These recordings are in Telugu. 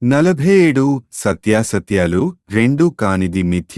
నలభై ఏడు సత్యాసత్యాలు రెండు కానిది మిథ్య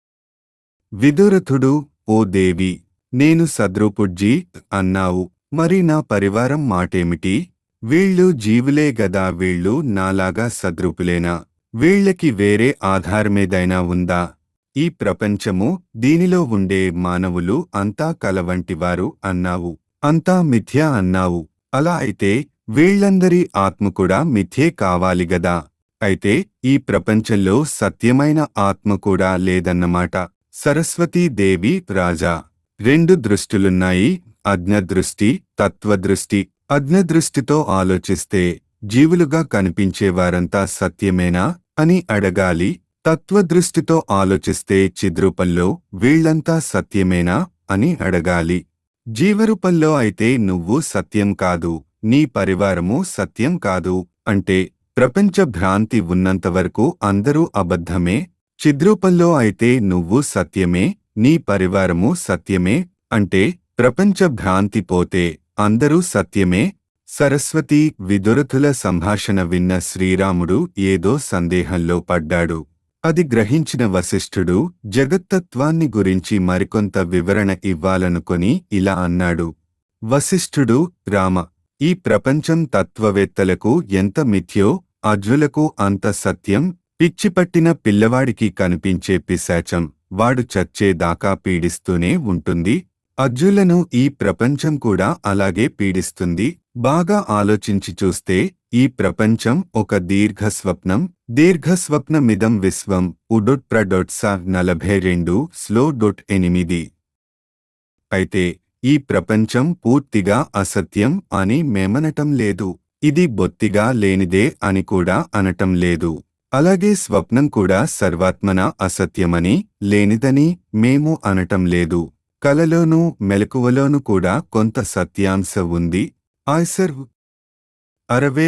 విదురథుడు ఓ దేవి నేను సద్రూపుడ్జీ అన్నావు మరి నా పరివారం మాటేమిటి వీళ్ళు జీవులే గదా వీళ్ళు నాలాగా సద్రూపులేనా వీళ్ళకి వేరే ఆధారమేదైనా ఉందా ఈ ప్రపంచము దీనిలో ఉండే మానవులు అంతా కలవంటివారు అన్నావు అంతా మిథ్య అన్నావు అలా అయితే వీళ్ళందరి ఆత్మ కూడా మిథ్యే కావాలి గదా అయితే ఈ ప్రపంచంలో సత్యమైన ఆత్మ కూడా లేదన్నమాట సరస్వతీదేవి రాజా రెండు దృష్టులున్నాయి అజ్ఞదృష్టి తత్వదృష్టి అజ్ఞదృష్టితో ఆలోచిస్తే జీవులుగా కనిపించేవారంతా సత్యమేనా అని అడగాలి తత్వదృష్టితో ఆలోచిస్తే చిద్రూపంలో వీళ్లంతా సత్యమేనా అని అడగాలి జీవరూపంలో అయితే నువ్వు సత్యం కాదు నీ పరివారము సత్యం కాదు అంటే ప్రపంచ భ్రాంతి ఉన్నంతవరకు అందరూ అబద్ధమే చిద్రూపంలో అయితే నువ్వు సత్యమే నీ పరివారము సత్యమే అంటే ప్రపంచ భ్రాంతి పోతే అందరూ సత్యమే సరస్వతి విదురతుల సంభాషణ విన్న శ్రీరాముడు ఏదో సందేహంలో పడ్డాడు అది గ్రహించిన వశిష్ఠుడు జగత్తత్వాన్ని గురించి మరికొంత వివరణ ఇవ్వాలనుకొని ఇలా అన్నాడు వశిష్ఠుడు రామ ఈ ప్రపంచం తత్వవేత్తలకు ఎంత మిథ్యో అజ్ఞులకు అంత సత్యం పిచ్చిపట్టిన పిల్లవాడికి కనిపించే పిశాచం వాడు చచ్చేదాకా పీడిస్తూనే ఉంటుంది అజ్జులను ఈ ప్రపంచం కూడా అలాగే పీడిస్తుంది బాగా ఆలోచించి చూస్తే ఈ ప్రపంచం ఒక దీర్ఘస్వప్నం దీర్ఘస్వప్నమిదం విశ్వం ఉడొట్ ప్రడొట్స నలభై రెండు స్లో డొట్ ఎనిమిది అయితే ఈ ప్రపంచం పూర్తిగా అసత్యం అని మేమనటం లేదు ఇది బొత్తిగా లేనిదే అని కూడా అనటం లేదు అలాగే స్వప్నం కూడా సర్వాత్మన అసత్యమని లేనిదని మేము అనటం లేదు కలలోనూ మెలకువలోనూ కూడా కొంత సత్యాంశ ఉంది ఆయ్సర్ అరవే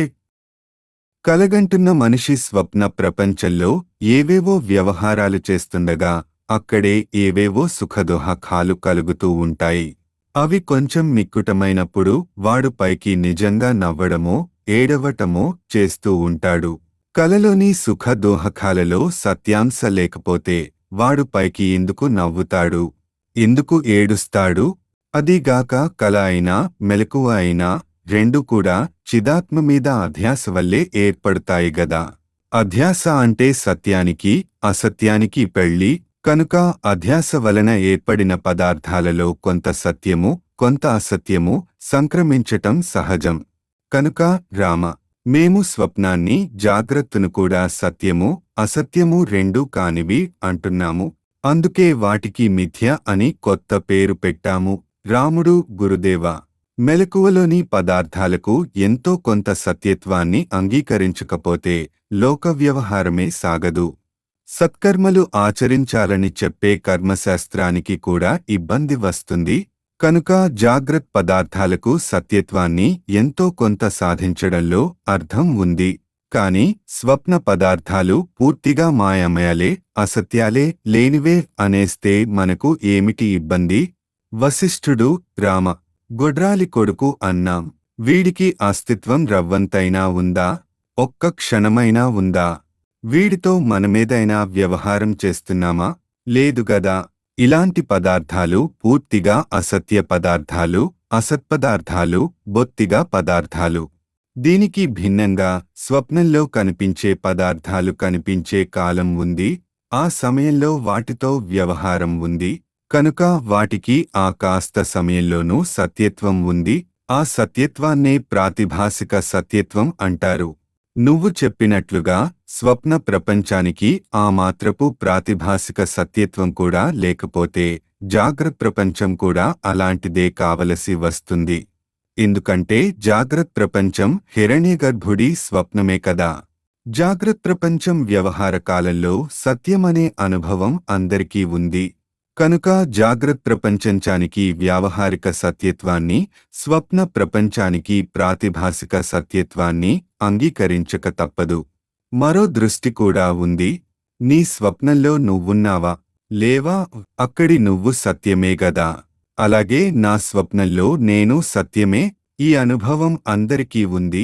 కలగంటున్న మనిషి స్వప్న ప్రపంచంలో ఏవేవో వ్యవహారాలు చేస్తుండగా అక్కడే ఏవేవో సుఖదుహకాలు కలుగుతూ ఉంటాయి అవి కొంచెం మిక్కుటమైనప్పుడు వాడు పైకి నిజంగా నవ్వడమో ఏడవటమో చేస్తూ ఉంటాడు కలలోని సుఖ దోహకాలలో సత్యాంశ లేకపోతే వాడు పైకి ఎందుకు నవ్వుతాడు ఎందుకు ఏడుస్తాడు అదీగాక కల అయినా మెలకువ అయినా రెండు కూడా చిదాత్మ మీద అధ్యాస వల్లే ఏర్పడతాయి గదా అధ్యాస అంటే సత్యానికి అసత్యానికి పెళ్లి కనుక అధ్యాస వలన ఏర్పడిన పదార్థాలలో కొంత సత్యము కొంత అసత్యము సంక్రమించటం సహజం కనుక రామ మేము స్వప్నాన్ని జాగ్రత్తను కూడా సత్యము అసత్యము రెండూ కానివి అంటున్నాము అందుకే వాటికి మిథ్య అని కొత్త పేరు పెట్టాము రాముడు గురుదేవ మెలకువలోని పదార్థాలకు ఎంతో కొంత సత్యత్వాన్ని అంగీకరించకపోతే లోక వ్యవహారమే సాగదు సత్కర్మలు ఆచరించాలని చెప్పే కర్మశాస్త్రానికి కూడా ఇబ్బంది వస్తుంది కనుక జాగ్రత్త పదార్థాలకు సత్యత్వాన్ని ఎంతో కొంత సాధించడంలో అర్థం ఉంది కాని స్వప్న పదార్థాలు పూర్తిగా మాయమయాలే అసత్యాలే లేనివే అనేస్తే మనకు ఏమిటి ఇబ్బంది వశిష్ఠుడు రామ గొడ్రాలి కొడుకు అన్నాం వీడికి అస్తిత్వం రవ్వంతైనా ఉందా ఒక్క క్షణమైనా ఉందా వీడితో మనమేదైనా వ్యవహారం చేస్తున్నామా లేదు గదా ఇలాంటి పదార్థాలు పూర్తిగా అసత్య పదార్థాలు అసత్పదార్థాలు బొత్తిగా పదార్థాలు దీనికి భిన్నంగా స్వప్నంలో కనిపించే పదార్థాలు కనిపించే కాలం ఉంది ఆ సమయంలో వాటితో వ్యవహారం ఉంది కనుక వాటికి ఆ కాస్త సమయంలోనూ సత్యత్వం ఉంది ఆ సత్యత్వాన్నే ప్రాతిభాసిక సత్యత్వం అంటారు నువ్వు చెప్పినట్లుగా స్వప్న ప్రపంచానికి ఆ మాత్రపు ప్రాతిభాసిక సత్యత్వం కూడా లేకపోతే జాగ్రత్త ప్రపంచం కూడా అలాంటిదే కావలసి వస్తుంది ఎందుకంటే జాగ్రత్త ప్రపంచం హిరణ్యగర్భుడి స్వప్నమే కదా జాగ్రత్త ప్రపంచం వ్యవహార కాలంలో సత్యమనే అనుభవం అందరికీ ఉంది కనుక జాగ్రత్త ప్రపంచానికి వ్యావహారిక సత్యత్వాన్ని స్వప్న ప్రపంచానికి ప్రాతిభాసిక సత్యత్వాన్ని అంగీకరించక తప్పదు మరో దృష్టి కూడా ఉంది నీ స్వప్నంలో నువ్వున్నావా లేవా అక్కడి నువ్వు సత్యమే గదా అలాగే నా స్వప్నంలో నేను సత్యమే ఈ అనుభవం అందరికీ ఉంది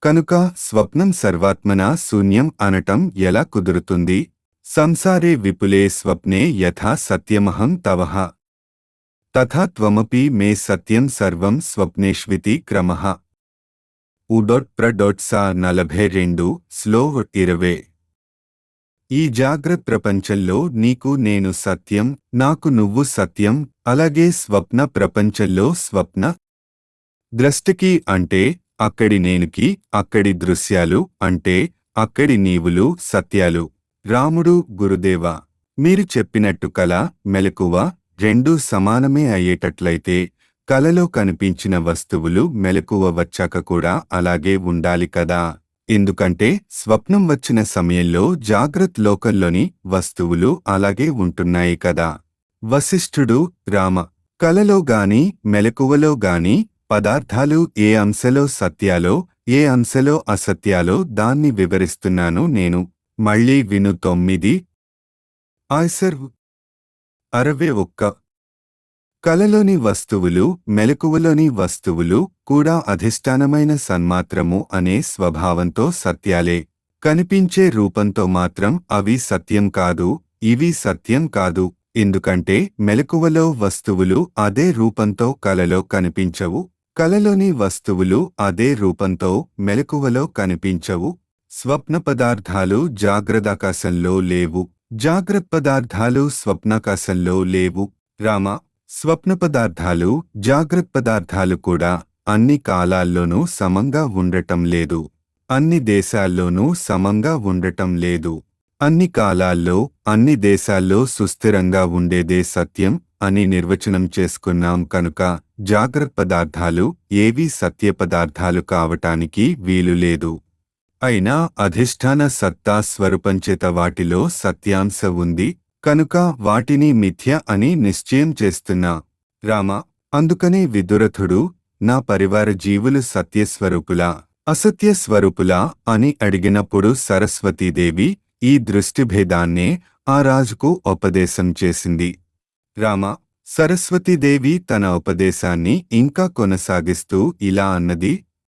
కనుక స్వప్నం సర్వాత్మనా శూన్యం అనటం ఎలా కుదురుతుంది సంసారే విపులే స్వప్నే యథా సత్యమహం తవః తథా త్వమపి మే సత్యం సర్వం స్వప్నేష్వితి క్రమః ఉడొట్ ప్రడొట్ సా నలభై రెండు స్లో ఇరవై ఈ జాగ్రత్త ప్రపంచంలో నీకు నేను సత్యం నాకు నువ్వు సత్యం అలాగే స్వప్న ప్రపంచంలో స్వప్న ద్రష్టికి అంటే అక్కడి నేనుకి అక్కడి దృశ్యాలు అంటే అక్కడి నీవులు సత్యాలు రాముడు గురుదేవ మీరు చెప్పినట్టు కల మెలకువ రెండూ సమానమే అయ్యేటట్లయితే కలలో కనిపించిన వస్తువులు మెలకువ వచ్చాక కూడా అలాగే ఉండాలి కదా ఎందుకంటే స్వప్నం వచ్చిన సమయంలో జాగ్రత్త లోకంలోని వస్తువులు అలాగే ఉంటున్నాయి కదా వశిష్ఠుడు రామ కలలో గాని మెలకువలో గాని పదార్థాలు ఏ అంశలో సత్యాలో ఏ అంశలో అసత్యాలో దాన్ని వివరిస్తున్నాను నేను మళ్ళీ విను తొమ్మిది ఆయ్సర్ అరవై ఒక్క కలలోని వస్తువులు మెలకువలోని వస్తువులు కూడా అధిష్టానమైన సన్మాత్రము అనే స్వభావంతో సత్యాలే కనిపించే రూపంతో మాత్రం అవి సత్యం కాదు ఇవి సత్యం కాదు ఎందుకంటే మెలకువలో వస్తువులు అదే రూపంతో కలలో కనిపించవు కలలోని వస్తువులు అదే రూపంతో మెలకువలో కనిపించవు స్వప్న పదార్థాలు జాగ్రత్తాకాశంలో లేవు జాగ్రత్త పదార్థాలు స్వప్నాకాశంలో లేవు రామ స్వప్న పదార్థాలు జాగ్రత్త పదార్థాలు కూడా అన్ని కాలాల్లోనూ సమంగా ఉండటం లేదు అన్ని దేశాల్లోనూ సమంగా ఉండటం లేదు అన్ని కాలాల్లో అన్ని దేశాల్లో సుస్థిరంగా ఉండేదే సత్యం అని నిర్వచనం చేసుకున్నాం కనుక జాగ్రత్త పదార్థాలు ఏవీ సత్య పదార్థాలు కావటానికి వీలు లేదు అయినా అధిష్టాన సత్తా స్వరూపంచేత వాటిలో సత్యాంశ ఉంది కనుక వాటిని మిథ్య అని నిశ్చయం చేస్తున్నా రామ అందుకనే విదురథుడు నా పరివార జీవులు సత్యస్వరూపులా అసత్య స్వరూపులా అని అడిగినప్పుడు సరస్వతీదేవి ఈ దృష్టిభేదాన్నే ఆ రాజుకు ఉపదేశం చేసింది రామ సరస్వతీదేవి తన ఉపదేశాన్ని ఇంకా కొనసాగిస్తూ ఇలా అన్నది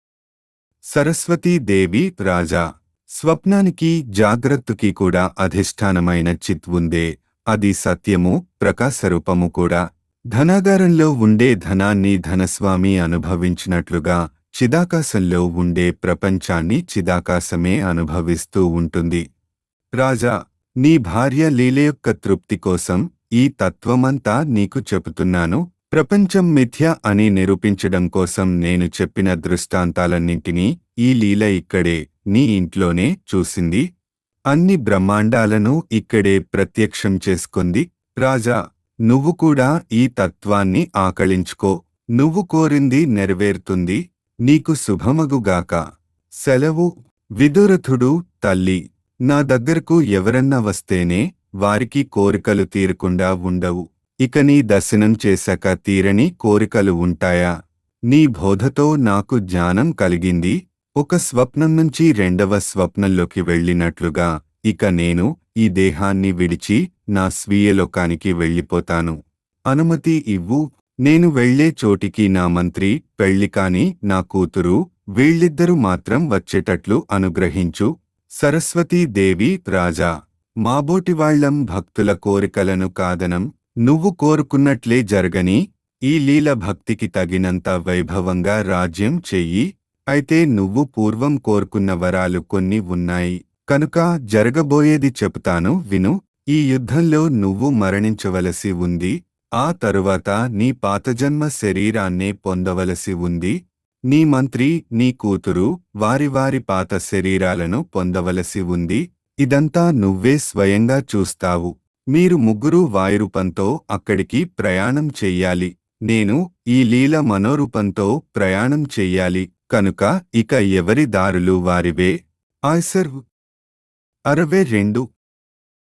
సరస్వతీదేవి రాజా స్వప్నానికి జాగ్రత్తకి కూడా అధిష్టానమైన చిత్ ఉందే అది సత్యము ప్రకాశరూపము కూడా ధనాగారంలో ఉండే ధనాన్ని ధనస్వామి అనుభవించినట్లుగా చిదాకాశంలో ఉండే ప్రపంచాన్ని చిదాకాశమే అనుభవిస్తూ ఉంటుంది రాజా నీ భార్య లీల యొక్క తృప్తి కోసం ఈ తత్వమంతా నీకు చెబుతున్నాను ప్రపంచం మిథ్య అని నిరూపించడం కోసం నేను చెప్పిన దృష్టాంతాలన్నింటినీ ఈ లీల ఇక్కడే నీ ఇంట్లోనే చూసింది అన్ని బ్రహ్మాండాలను ఇక్కడే ప్రత్యక్షం చేసుకుంది రాజా నువ్వు కూడా ఈ తత్వాన్ని ఆకళించుకో నువ్వు కోరింది నెరవేరుతుంది నీకు శుభమగుగాక సెలవు విదురథుడు తల్లి నా దగ్గరకు ఎవరన్నా వస్తేనే వారికి కోరికలు తీరకుండా ఉండవు ఇక నీ దర్శనం చేశాక తీరని కోరికలు ఉంటాయా నీ బోధతో నాకు జ్ఞానం కలిగింది ఒక స్వప్నం నుంచి రెండవ స్వప్నంలోకి వెళ్ళినట్లుగా ఇక నేను ఈ దేహాన్ని విడిచి నా స్వీయ లోకానికి వెళ్ళిపోతాను అనుమతి ఇవ్వు నేను వెళ్లే చోటికి నా మంత్రి పెళ్లి కాని నా కూతురు వీళ్ళిద్దరూ మాత్రం వచ్చేటట్లు అనుగ్రహించు సరస్వతీదేవి రాజా మాబోటివాళ్లం భక్తుల కోరికలను కాదనం నువ్వు కోరుకున్నట్లే జరగని ఈ లీల భక్తికి తగినంత వైభవంగా రాజ్యం చెయ్యి అయితే నువ్వు పూర్వం కోరుకున్న వరాలు కొన్ని ఉన్నాయి కనుక జరగబోయేది చెబుతాను విను ఈ యుద్ధంలో నువ్వు మరణించవలసి ఉంది ఆ తరువాత నీ పాతజన్మ శరీరాన్నే పొందవలసి ఉంది నీ మంత్రి నీ కూతురు వారి వారి పాత శరీరాలను పొందవలసి ఉంది ఇదంతా నువ్వే స్వయంగా చూస్తావు మీరు ముగ్గురు వాయురూపంతో అక్కడికి ప్రయాణం చెయ్యాలి నేను ఈ లీల మనోరూపంతో ప్రయాణం చెయ్యాలి కనుక ఇక ఎవరి దారులు వారివే ఆయ్సర్ అరవై రెండు